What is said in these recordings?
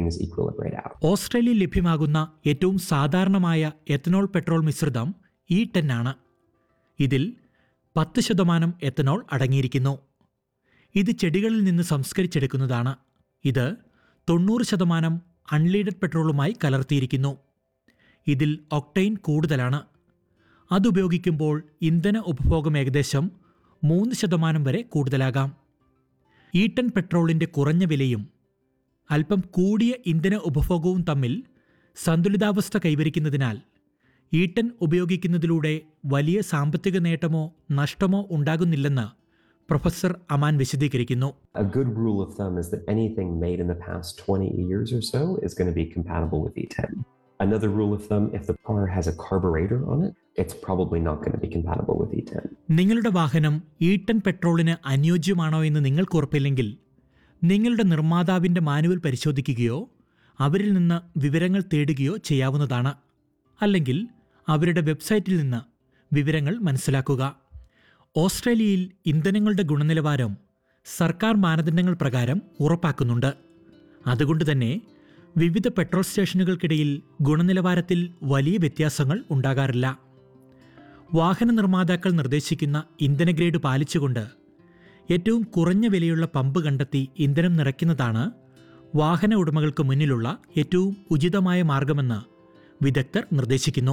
things equilibrate out. ഓസ്ട്രേലിയയിൽ ലഭ്യമാകുന്ന ഏറ്റവും സാധാരണമായ എത്തനോൾ പെട്രോൾ മിശ്രിതം ഇ ടെൻ ആണ് ഇതിൽ പത്ത് ശതമാനം എത്തനോൾ അടങ്ങിയിരിക്കുന്നു ഇത് ചെടികളിൽ നിന്ന് സംസ്കരിച്ചെടുക്കുന്നതാണ് ഇത് തൊണ്ണൂറ് ശതമാനം അൺലീഡഡ് പെട്രോളുമായി കലർത്തിയിരിക്കുന്നു ഇതിൽ ഒക്ടൈൻ കൂടുതലാണ് അതുപയോഗിക്കുമ്പോൾ ഇന്ധന ഉപഭോഗം ഏകദേശം മൂന്ന് ശതമാനം വരെ കൂടുതലാകാം ഈട്ടൻ പെട്രോളിൻ്റെ കുറഞ്ഞ വിലയും അല്പം കൂടിയ ഇന്ധന ഉപഭോഗവും തമ്മിൽ സന്തുലിതാവസ്ഥ കൈവരിക്കുന്നതിനാൽ ഈട്ടൻ ഉപയോഗിക്കുന്നതിലൂടെ വലിയ സാമ്പത്തിക നേട്ടമോ നഷ്ടമോ ഉണ്ടാകുന്നില്ലെന്ന് പ്രൊഫസർ അമാൻ വിശദീകരിക്കുന്നു A good rule of thumb is that anything made in the past 20 years or so is going to be compatible with E10. Another rule of thumb if the car has a carburetor on it, it's probably not going to be compatible with E10. നിങ്ങളുടെ വാഹനം ഈട്ടൻ പെട്രോളിന് അനുയോജ്യമാണോ എന്ന് നിങ്ങൾക്ക് ഉറപ്പില്ലെങ്കിൽ നിങ്ങളുടെ നിർമ്മാതാവിൻ്റെ manual പരിശോധിക്കുകയോ അവരിൽ നിന്ന് വിവരങ്ങൾ തേടുകയോ ചെയ്യാവുന്നതാണ് അല്ലെങ്കിൽ അവരുടെ വെബ്സൈറ്റിൽ നിന്ന് വിവരങ്ങൾ മനസ്സിലാക്കുക ഓസ്ട്രേലിയയിൽ ഇന്ധനങ്ങളുടെ ഗുണനിലവാരം സർക്കാർ മാനദണ്ഡങ്ങൾ പ്രകാരം ഉറപ്പാക്കുന്നുണ്ട് അതുകൊണ്ട് തന്നെ വിവിധ പെട്രോൾ സ്റ്റേഷനുകൾക്കിടയിൽ ഗുണനിലവാരത്തിൽ വലിയ വ്യത്യാസങ്ങൾ ഉണ്ടാകാറില്ല വാഹന നിർമ്മാതാക്കൾ നിർദ്ദേശിക്കുന്ന ഇന്ധന ഗ്രേഡ് പാലിച്ചുകൊണ്ട് ഏറ്റവും കുറഞ്ഞ വിലയുള്ള പമ്പ് കണ്ടെത്തി ഇന്ധനം നിറയ്ക്കുന്നതാണ് വാഹന ഉടമകൾക്ക് മുന്നിലുള്ള ഏറ്റവും ഉചിതമായ മാർഗമെന്ന് വിദഗ്ധർ നിർദ്ദേശിക്കുന്നു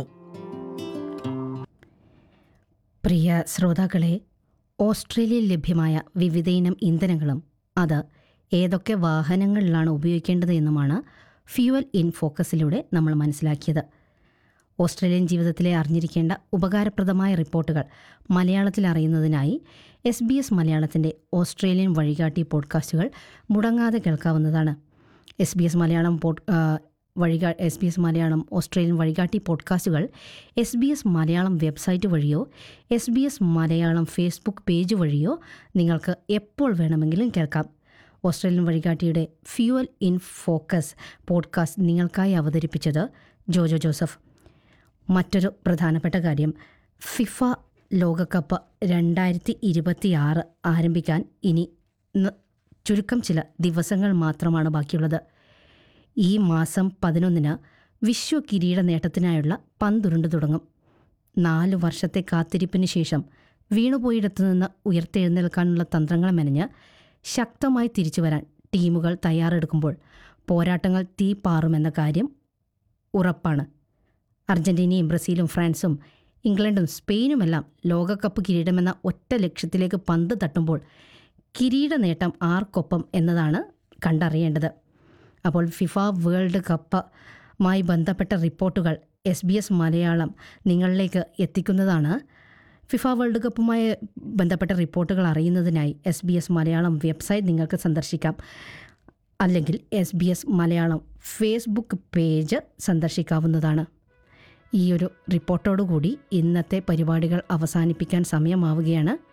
പ്രിയ ശ്രോതാക്കളെ ഓസ്ട്രേലിയയിൽ ലഭ്യമായ വിവിധയിനം ഇന്ധനങ്ങളും അത് ഏതൊക്കെ വാഹനങ്ങളിലാണ് ഉപയോഗിക്കേണ്ടത് എന്നുമാണ് ഫ്യൂവൽ ഇൻ ഫോക്കസിലൂടെ നമ്മൾ മനസ്സിലാക്കിയത് ഓസ്ട്രേലിയൻ ജീവിതത്തിലെ അറിഞ്ഞിരിക്കേണ്ട ഉപകാരപ്രദമായ റിപ്പോർട്ടുകൾ മലയാളത്തിൽ അറിയുന്നതിനായി എസ് ബി എസ് മലയാളത്തിൻ്റെ ഓസ്ട്രേലിയൻ വഴികാട്ടി പോഡ്കാസ്റ്റുകൾ മുടങ്ങാതെ കേൾക്കാവുന്നതാണ് S B S Malayalam pod ആ, വഴികാ S B S Malayalam Australian വഴികാട്ടി പോഡ്കാസ്റ്റുകൾ S B S Malayalam website വഴിയോ S B S Malayalam Facebook page വഴിയോ നിങ്ങൾക്ക് എപ്പോൾ വേണമെങ്കിലും കേൾക്കാം ഓസ്ട്രേലിയൻ വഴികാട്ടിയുടെ ഫ്യൂവൽ ഇൻ ഫോക്കസ് പോഡ്കാസ്റ്റ് നിങ്ങൾക്കായി അവതരിപ്പിച്ചത് ജോജോ ജോസഫ് മറ്റൊരു പ്രധാനപ്പെട്ട കാര്യം ഫിഫ ലോകകപ്പ് രണ്ടായിരത്തി ഇരുപത്തി ആറ് ആരംഭിക്കാൻ ഇനി ന- ചുരുക്കം ചില ദിവസങ്ങൾ മാത്രമാണ് ബാക്കിയുള്ളത് ഈ മാസം പതിനൊന്നിന് വിശ്വ കിരീട നേട്ടത്തിനായുള്ള പന്തുരുണ്ടു തുടങ്ങും നാല് വർഷത്തെ കാത്തിരിപ്പിന് ശേഷം വീണുപോയിടത്തു നിന്ന് ഉയർത്തെഴുന്നേൽക്കാനുള്ള തന്ത്രങ്ങൾ മെനഞ്ഞ് ശക്തമായി തിരിച്ചു വരാൻ ടീമുകൾ തയ്യാറെടുക്കുമ്പോൾ പോരാട്ടങ്ങൾ തീ പാറുമെന്ന കാര്യം ഉറപ്പാണ് അർജന്റീനയും ബ്രസീലും ഫ്രാൻസും ഇംഗ്ലണ്ടും സ്പെയിനുമെല്ലാം ലോകകപ്പ് കിരീടമെന്ന ഒറ്റ ലക്ഷ്യത്തിലേക്ക് പന്ത് തട്ടുമ്പോൾ കിരീട നേട്ടം ആർക്കൊപ്പം എന്നതാണ് കണ്ടറിയേണ്ടത് അപ്പോൾ ഫിഫ വേൾഡ് കപ്പുമായി ബന്ധപ്പെട്ട റിപ്പോർട്ടുകൾ എസ് ബി എസ് മലയാളം നിങ്ങളിലേക്ക് എത്തിക്കുന്നതാണ് ഫിഫ വേൾഡ് കപ്പുമായി ബന്ധപ്പെട്ട റിപ്പോർട്ടുകൾ അറിയുന്നതിനായി S B S Malayalam website നിങ്ങൾക്ക് സന്ദർശിക്കാം അല്ലെങ്കിൽ S B S Malayalam Facebook page സന്ദർശിക്കാവുന്നതാണ് ഈ ഒരു റിപ്പോർട്ടോടുകൂടി ഇന്നത്തെ പരിപാടികൾ അവസാനിപ്പിക്കാൻ സമയമാവുകയാണ്